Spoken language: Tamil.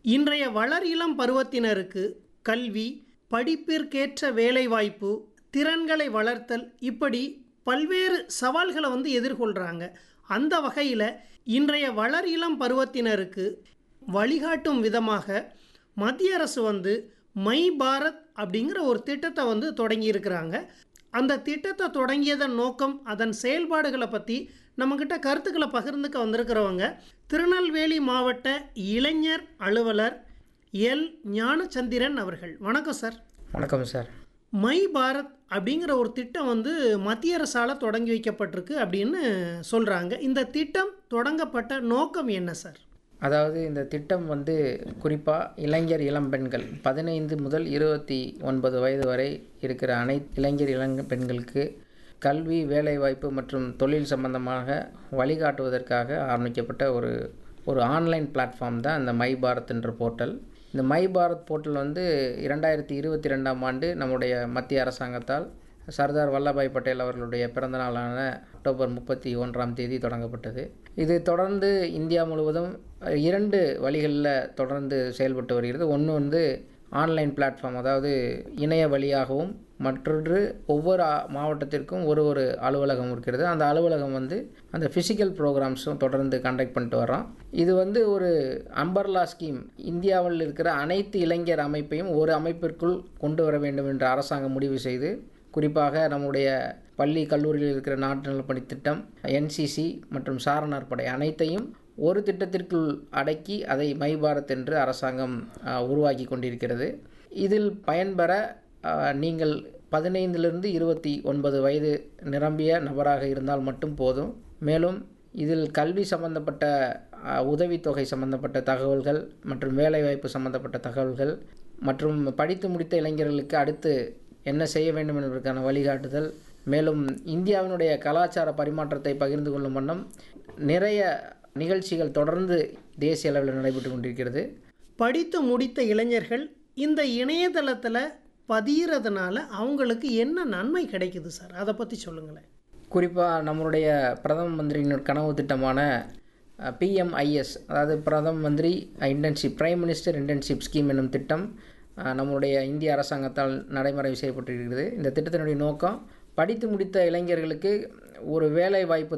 இன்றைய வளர் இளம் பருவத்தினருக்கு கல்வி படிப்பிற்கேற்ற வேலைவாய்ப்பு திறன்களை வளர்த்தல் இப்படி பல்வேறு சவால்களை வந்து எதிர்கொள்கிறாங்க அந்த வகையில் இன்றைய வளர் இளம் பருவத்தினருக்கு வழிகாட்டும் விதமாக மத்திய அரசு வந்து மை பாரத் அப்படிங்கிற ஒரு திட்டத்தை வந்து தொடங்கியிருக்கிறாங்க அந்த திட்டத்தை தொடங்கியதன் நோக்கம் அதன் செயல்பாடுகளை பற்றி நம்மக்கிட்ட கருத்துக்களை பகிர்ந்துக்க வந்திருக்கிறவங்க திருநெல்வேலி மாவட்ட இளைஞர் அலுவலர் எல் ஞானச்சந்திரன் அவர்கள் வணக்கம் சார் வணக்கம் சார் மை பாரத் அப்படிங்கிற ஒரு திட்டம் வந்து மத்திய அரசால் தொடங்கி வைக்கப்பட்டிருக்கு அப்படின்னு சொல்கிறாங்க இந்த திட்டம் தொடங்கப்பட்ட நோக்கம் என்ன சார் அதாவது இந்த திட்டம் வந்து குறிப்பாக இளைஞர் இளம்பெண்கள் பதினைந்து முதல் இருபத்தி ஒன்பது வயது வரை இருக்கிற அனைத்து இளைஞர் இளங்க பெண்களுக்கு கல்வி வேலைவாய்ப்பு மற்றும் தொழில் சம்பந்தமாக வழிகாட்டுவதற்காக ஆரம்பிக்கப்பட்ட ஒரு ஒரு ஆன்லைன் பிளாட்ஃபார்ம் தான் இந்த மை பாரத் என்ற போர்ட்டல் இந்த மை பாரத் போர்ட்டல் வந்து இரண்டாயிரத்தி இருபத்தி ரெண்டாம் ஆண்டு நம்முடைய மத்திய அரசாங்கத்தால் சர்தார் வல்லபாய் பட்டேல் அவர்களுடைய பிறந்த நாளான அக்டோபர் முப்பத்தி ஒன்றாம் தேதி தொடங்கப்பட்டது இது தொடர்ந்து இந்தியா முழுவதும் இரண்டு வழிகளில் தொடர்ந்து செயல்பட்டு வருகிறது ஒன்று வந்து ஆன்லைன் பிளாட்ஃபார்ம் அதாவது இணைய வழியாகவும் மற்றொன்று ஒவ்வொரு ஆ- மாவட்டத்திற்கும் ஒரு ஒரு அலுவலகம் இருக்கிறது அந்த அலுவலகம் வந்து அந்த ஃபிசிக்கல் ப்ரோக்ராம்ஸும் தொடர்ந்து கண்டக்ட் பண்ணிட்டு வரோம் இது வந்து ஒரு அம்பர்லா ஸ்கீம் இந்தியாவில் இருக்கிற அனைத்து இளைஞர் அமைப்பையும் ஒரு அமைப்பிற்குள் கொண்டு வர வேண்டும் என்று அரசாங்கம் முடிவு செய்து குறிப்பாக நம்முடைய பள்ளி கல்லூரியில் இருக்கிற நாட்டு நலப்பணி திட்டம் என்சிசி மற்றும் சாரணர் படை அனைத்தையும் ஒரு திட்டத்திற்குள் அடக்கி அதை மை பாரத் என்று அரசாங்கம் ஆ, உருவாக்கி கொண்டிருக்கிறது இதில் பயன்பெற ஆ, நீங்கள் பதினைந்திலிருந்து இருபத்தி ஒன்பது வயது நிரம்பிய நபராக இருந்தால் மட்டும் போதும் மேலும் இதில் கல்வி சம்பந்தப்பட்ட ஆ, உதவித்தொகை சம்பந்தப்பட்ட தகவல்கள் மற்றும் வேலைவாய்ப்பு சம்பந்தப்பட்ட தகவல்கள் மற்றும் படித்து முடித்த இளைஞர்களுக்கு அடுத்து என்ன செய்ய வேண்டும் என்பதற்கான வழிகாட்டுதல் மேலும் இந்தியாவினுடைய கலாச்சார பரிமாற்றத்தை பகிர்ந்து கொள்ளும் வண்ணம் நிறைய நிகழ்ச்சிகள் தொடர்ந்து தேசிய அளவில் நடைபெற்று கொண்டிருக்கிறது படித்து முடித்த இளைஞர்கள் இந்த இணையதளத்தில் பதியறதுனால அவங்களுக்கு என்ன நன்மை கிடைக்குது சார் அதை பற்றி சொல்லுங்களேன் குறிப்பாக நம்மளுடைய பிரதம மந்திரியின் கனவு திட்டமான பிஎம்ஐஎஸ் அதாவது பிரதம மந்திரி internship prime minister internship scheme என்னும் திட்டம் அஹ், நம்மளுடைய இந்திய அரசாங்கத்தால் நடைமுறை செய்யப்பட்டிருக்கிறது இந்த திட்டத்தினுடைய நோக்கம் படித்து முடித்த இளைஞர்களுக்கு ஒரு வேலை வாய்ப்பு